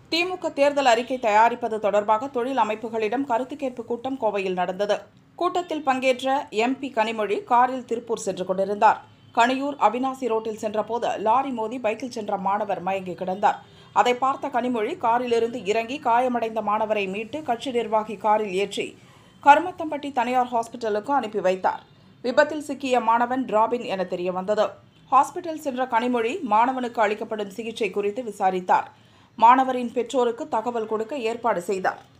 திமுக தேர்தல் அறிக்கை தயாரிப்பது தொடர்பாக தொழில் அமைப்புகளிடம் கருத்து கேட்பு கூட்டம் கோவையில் நடந்தது கூட்டத்தில் பங்கேற்ற எம்பி கனிமொழி காரில் திருப்பூர் சென்று கொண்டிருந்தார் கணியூர் அவினாசி ரோட்டில் சென்றபோது லாரி மோதி பைக்கில் சென்ற மாணவர் மயங்கி கிடந்தார் அதை பார்த்த கனிமொழி காரிலிருந்து இறங்கி காயமடைந்த மாணவரை மீட்டு கட்சி நிர்வாகி காரில் ஏற்றி கருமத்தம்பட்டி தனியார் ஹாஸ்பிட்டலுக்கு அனுப்பி வைத்தார் விபத்தில் சிக்கிய மாணவன் டிராபின் என தெரியவந்தது ஹாஸ்பிட்டல் சென்ற கனிமொழி மாணவனுக்கு அளிக்கப்படும் சிகிச்சை குறித்து விசாரித்தார் மாணவரின் பெற்றோருக்கு தகவல் கொடுக்க ஏற்பாடு செய்தார்